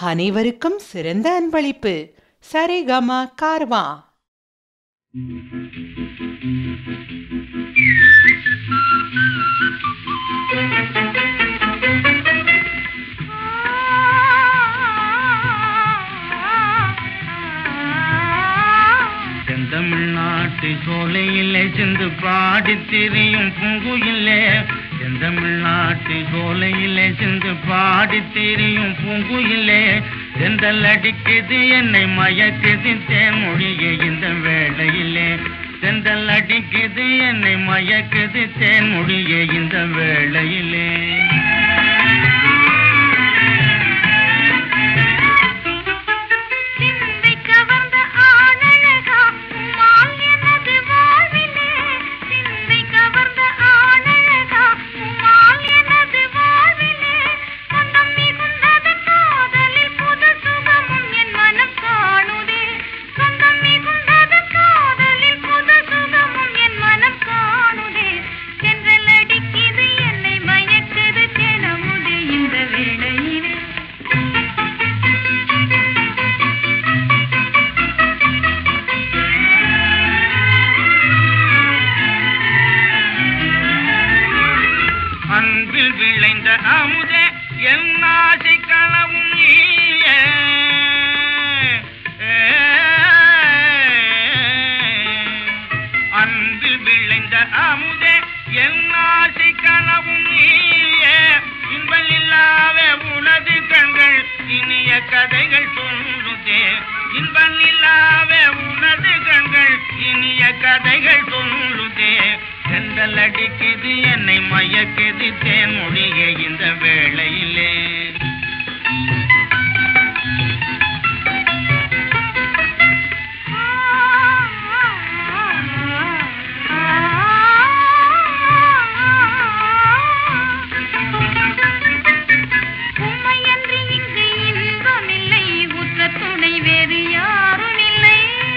அனைவருக்கும் சிறந்த அன்பளிப்பு சரிகம கார்வா செந்தமிழ்நாட்டு சோலையிலே சென்று பாடி திரியும் பூங்குயிலே செந்தமிழ்நாட்டு சோலையிலே சென்று பாடி திரியும் பூங்குயிலே செந்தல் அடிக்குது என்னை மயக்குது தேன்மொழியே இந்த வேளையிலே செந்தல் அடிக்குது என்னை மயக்குது தேன்மொழியே இந்த வேளையிலே சிந்தை கவர்ந்த ஆணழகா உம்மால் எனது வாழ்விலே சிந்தை கவர்ந்த ஆணழகா உம்மால் எனது வாழ்விலே சொந்தம் மிகுந்தது காதலில் புது சுகமும் என் மனம் காணுதே சொந்தம் மிகுந்தது காதலில் புது சுகமும் என் மனம் காணுதே சென்றல் அடிக்குது என்னை மயக்குது தினமுதே இந்த வேளையிலே அன்பில் விளைந்த அமுதே என் ஆசை களவும் நீயே அன்பில் விளைந்த அமுதே என் ஆசை கனவும் நீயே இன்பல் இல்லாவே உனது கண்கள் இனிய கதைகள் சொல்லுதே இன்பல் இல்லாவே உனது கண்கள் இனிய கதைகள் சொல்லுதே செந்தல் அடிக்குது என்னை மயக்குது தேன்மொழியே இந்த வேளையிலே உம்மையன்றி இங்கு இன்பமில்லை உற்ற துணை வேறு யாரும் இல்லை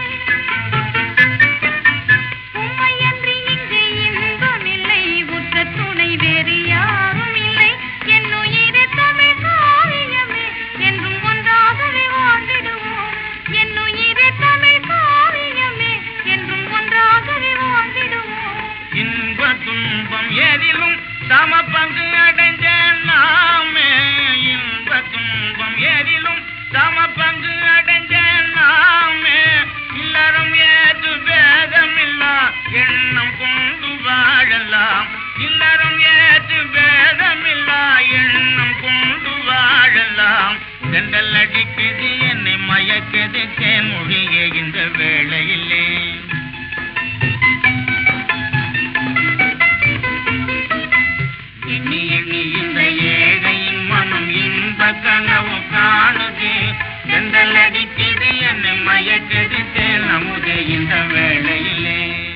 உம்மையன்றி இங்கு இன்பமில்லை உற்ற துணை வேறு யாரும் இல்லை என் உயிரே தமிழ் காவியமே என்றும் ஒன்றாகவே வாழ்ந்திடுவோம் என் உயிரே தமிழ் காவியமே என்றும் ஒன்றாகவே வாழ்ந்திடுவோம் இன்ப துன்பம் எதிலும் சம பங்கு அடைஞ்ச நாமே இன்ப துன்பம் எதிலும் சம பங்கு அடைஞ்ச நாமே இல்லறம் ஏது பேதமில்லா எண்ணம் கொண்டு வாழலாம் இல்லறம் ஏது பேதமில்லா எண்ணம் கொண்டு வாழலாம் செண்டல் அடிக்குது என்னை மயக்குது தேன்மொழியே இந்த வேளையிலே எண்ணி எண்ணி இந்த ஏழையின் மனம் இன்ப கனவு காணுது செந்தல் அடிக்குது என்னை மயக்குது தேன் அமுதே இந்த வேளையிலே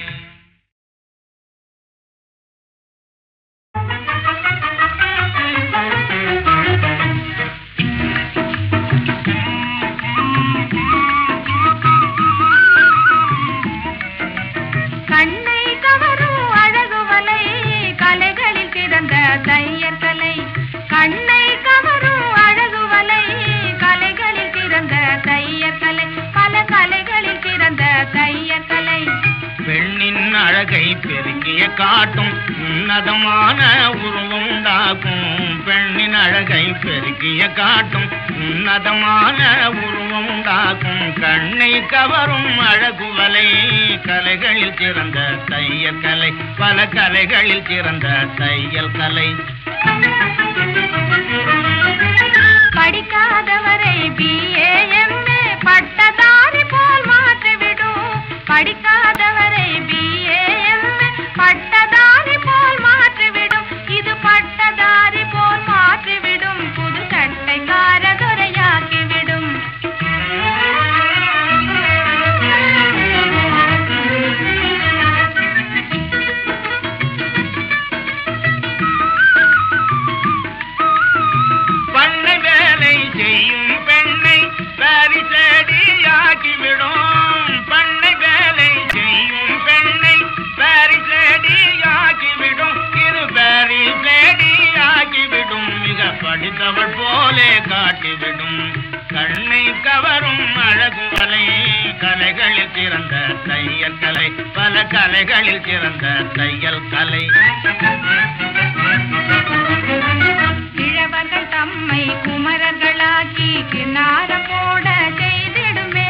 கண்ணை கவரும் அழகு வலை கலைகளில் பிறந்த தையர் கலை கண்ணை கவரும் அழகு வலை கலைகளில் பிறந்த தையர் கலை பல கலைகளில் பிறந்த தையர் கலை பெண்ணின் அழகை பெருக்கிய காட்டும் உன்னதமான உருவம் உண்டாக்கும் பெண்ணின் அழகை பெருக்கிய காட்டும் உன்னதமான உருவம் உண்டாக்கும் கண்ணை கவரும் அழகு வலை கலைகளில் சிறந்த தையல் கலை பல கலைகளில் சிறந்த தையல் கலை படிக்காதவரை பிஏஎம்ஏ பட்டதாரி போல் மாற்றிவிடும் படிக்காதவரை பிஏஎம்ஏ பட்டதாரி போல் மாற்றிவிடும் இது பட்டதாரி போல் மாற்றிவிடும் புது சட்டைக்கார துறையாக்கிவிடும் பண்ணை வேலை கண்ணை கவரும் அழகு வலை கலைகளில் சிறந்த தையல் கலை பல கலைகளில் சிறந்த தையல் கலை கிழவர்கள் தம்மை குமரர்களாக்கி கிண்ணார போட செய்திடுமே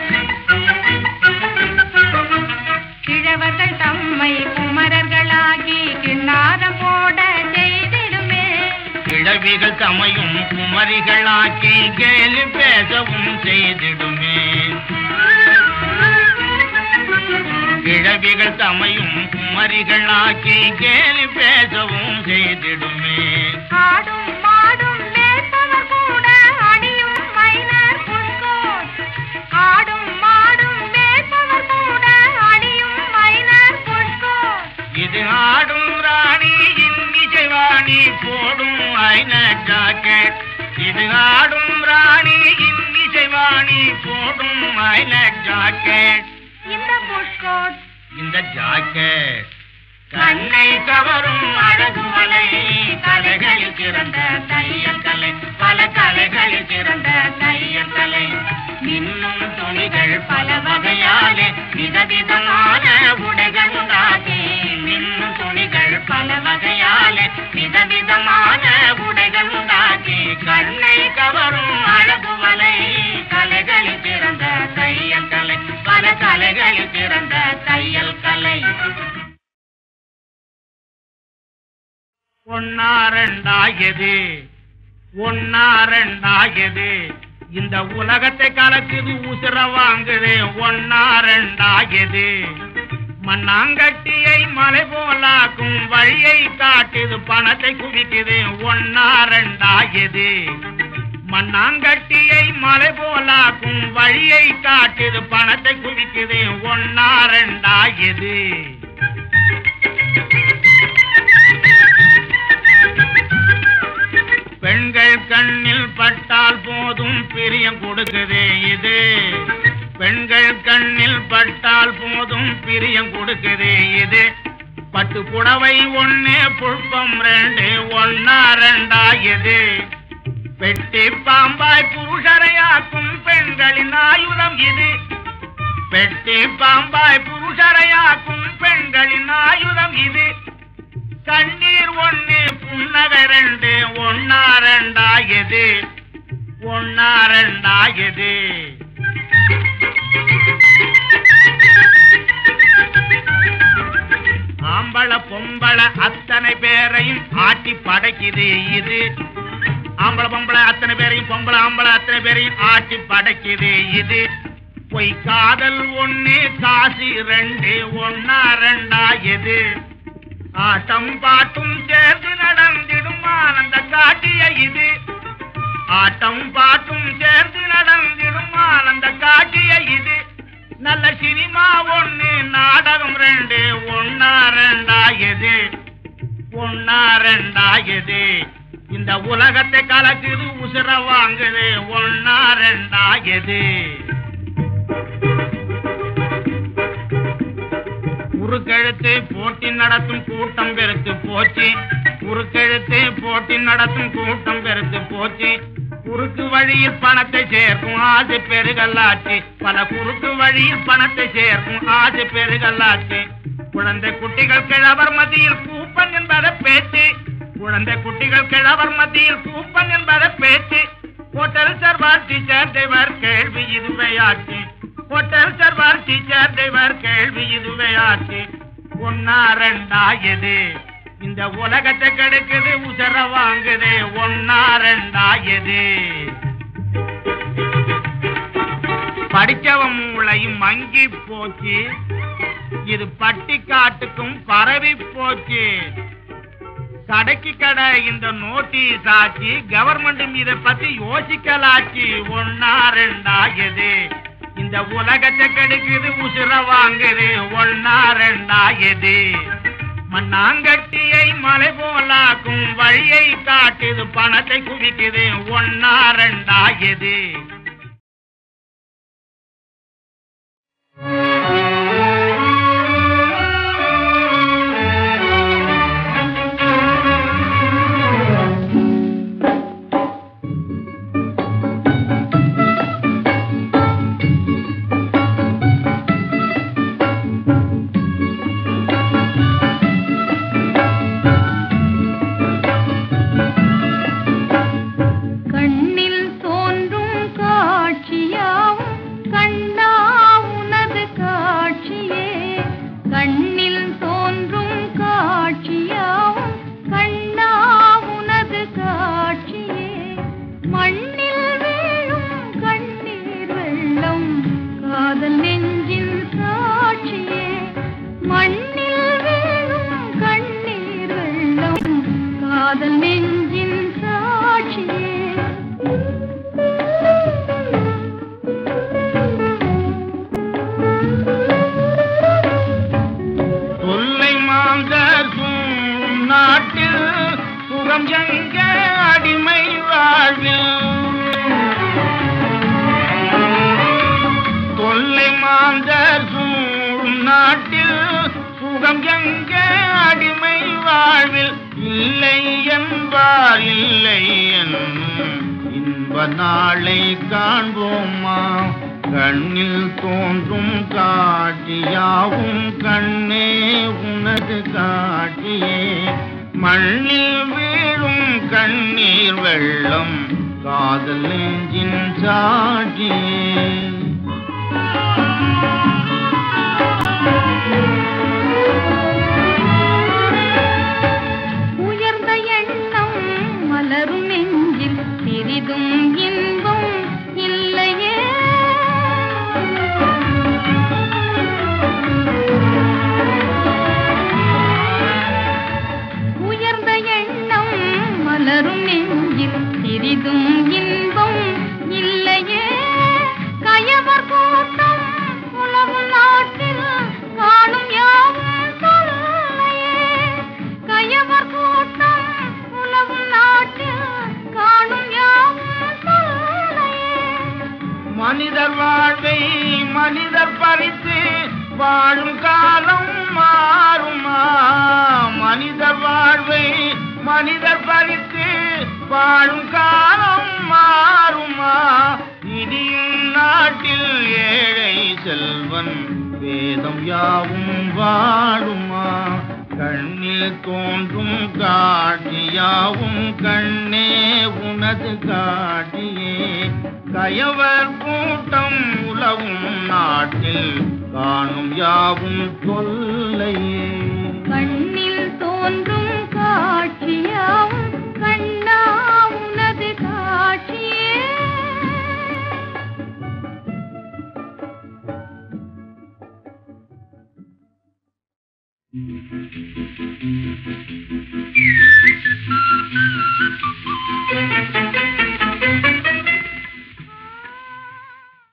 கிழவர்கள் தம்மை குமரர்களாகி கிண்ணார போட செய்திடுமே கிழவிகள் தமையும் குமரிகளாக்கி கேலி பேசவும் செய்திடுமே கிழவிகள் தமையும் குமரிகளாக்கி கேலி பேசவும் செய்திடுமே ஆடும் மாடும் மேற்பவர் கூட அணியும் மைனர் புஷ்கோட் ஆடும் மாடும் மேற்பவர் கூட அணியும் மைனர் புஷ்கோட் இது ஆடும் ராணி இன்னிசைவாணி போடும் ஐன ஜாக்கெட் இது ஆடும் ராணி இன்னிசைவாணி போடும் ஐன ஜாக்கெட் இந்த புஷ்கோட் இந்த ஜாக்கெட் கண்ணை கவரும் அழகு மலை கலைகளில் சிறந்த தையல் கலை பல கலைகளில் சிறந்த தையல் கலை மின்னும் துணிகள் பல வகையாலே விதவிதமான உடைகள் உண்டாகி மின்னும் துணிகள் பல வகையாலே விதவிதமான உடைகள் உண்டாகி கண்ணை கவரும் அழகு மலை கலைகளில் சிறந்த தையல் கலை பல கலைகளில் சிறந்த தையல் கலை ஒன்னாரண்டாயது ஒன்னாரண்டாயது இந்த உலகத்தை கலக்குது உசுர வாங்குது ஒன்னாரண்டாயது மண்ணாங்கட்டியை மலை போலாக்கும் வழியை காட்டுது பணத்தை குவிக்குது ஒன்னாரண்டாயது மண்ணாங்கட்டியை மலை போலாக்கும் வழியை காட்டுது பணத்தை குவிக்குது ஒன்னாரண்டாயது பெண்கள் கண்ணில் பட்டால் போதும் பிரியம் கொடுக்குதே இது பெண்கள் கண்ணில் பட்டால் போதும் பிரியம் கொடுக்குதே இது பட்டு புடவை ஒண்ணு புஷ்பம் ரெண்டு ஒன்னா ரெண்டா இது பெட்டி பாம்பாய் புருஷரையாக்கும் பெண்களின் ஆயுதம் இது பெட்டி பாம்பாய் புருஷரையாக்கும் பெண்களின் ஆயுதம் இது கண்ணீர் ஒண்ணு புன்னகை ரெண்டு ஒன்னா ரெண்டாயது ஒன்னா ரெண்டாயது ஆம்பள பொம்பள அத்தனை பேரையும் ஆட்டி படைக்குது இது ஆம்பள பொம்பளை அத்தனை பேரையும் பொம்பளை ஆம்பளை அத்தனை பேரையும் ஆட்டி படைக்குது இது பொய் காதல் ஒண்ணு காசு ரெண்டு ஒன்னா ரெண்டாயது ஆட்டம் பாட்டும் சேர்ந்து நடந்திடும் ஆனந்த காட்டிய இது ஆட்டம் பாட்டும் சேர்ந்து நடந்திடும் ஆனந்த காட்டிய இது நல்ல சினிமா ஒண்ணு நாடகம் ரெண்டு ஒன்னா ரெண்டாயது ஒன்னா ரெண்டாயது இந்த உலகத்தை கலக்குது உசுர வாங்குது ஒன்னா ரெண்டாயது உருக்கெழுத்து போட்டி நடத்தும் கூட்டம் பெருத்து போச்சு உருக்கெழுத்து போட்டி நடத்தும் கூட்டம் பெருத்து போச்சு குறுக்கு வழியில் பணத்தை சேர்க்கும் ஆசை பெருகல்லாச்சு பல குறுக்கு வழியில் பணத்தை சேர்க்கும் ஆசை பெருகல்லாச்சு குழந்தை குட்டிகள் கிழவர் மத்தியில் கூப்பன் என்பதை பேச்சு குழந்தை குட்டிகள் கிழவர் மத்தியில் கூப்பன் என்பதை பேச்சு ஹோட்டல் சர்வார் டீச்சர் தேவர் கேள்வி இதுவையாச்சு ஹோட்டல் சர்வார் டீச்சர் தேவர் கேள்வி இதுவையாச்சு ஒன்னா ரெண்டாயது இந்த உலகத்தை கெடுக்குது உசர வாங்குது ஒன்னா ரெண்டாயது படிச்சவன் மூளையும் மங்கி போச்சு இது பட்டிக்காட்டுக்கும் பரவி போச்சு கடைக்கு கடை இந்த நோட்டீஸ் ஆச்சு கவர்மெண்ட்டும் இதை பத்தி யோசிக்கலாச்சு ஒன்னா ரெண்டாயது இந்த உலகத்தை கெடுக்குது உசுர வாங்குது ஒன்னா ரெண்டாயது மண்ணாங்கட்டியை மலை போலாக்கும் வழியை காட்டுது பணத்தை குவிக்குது ஒன்னா ரெண்டாயது சுகம் எங்கே அடிமை வாழ்வில் இல்லை என்பார் இல்லை என்னும் இன்ப நாளை காண்போமா கண்ணில் தோன்றும் காட்சியாவும் கண்ணே உனது காட்சியே மண்ணில் வீழும் கண்ணீர் வெள்ளம் காதல் நெஞ்சின் சாட்சியே உயர்ந்த எண்ணம் மலரும் நெஞ்சில் சிறிதும் இன்பம் இல்லையே உயர்ந்த எண்ணம் மலரும் நெஞ்சில் சிறிதும் இன்பம் இல்லையே கயவர் கூட்டம் உலகும் நாட்டில் காணும் யாவும் சொல்லையே கயவர் கூட்டம் உலகும் நாட்டில் காணும் யாவும் சொல்லையே மனிதர் வாழ்வை மனிதர் பறித்து வாழும் காலம் மாறுமா மனிதர் வாழ்வை மனிதர் பறித்து வாழும் காலம் மாறுமா இடியும் நாட்டில் ஏழை செல்வன் வேதம் யாவும் வாழுமா கண்ணில் தோன்றும் காட்சியாவும் கண்ணே உனது காட்சியே கயவர் கூட்டம் உலவும் நாட்டில் காணும் யாவும் தொல்லையே கண்ணில் தோன்றும் காட்சியாவும் கண்ணா உனது காட்சியே Thank you.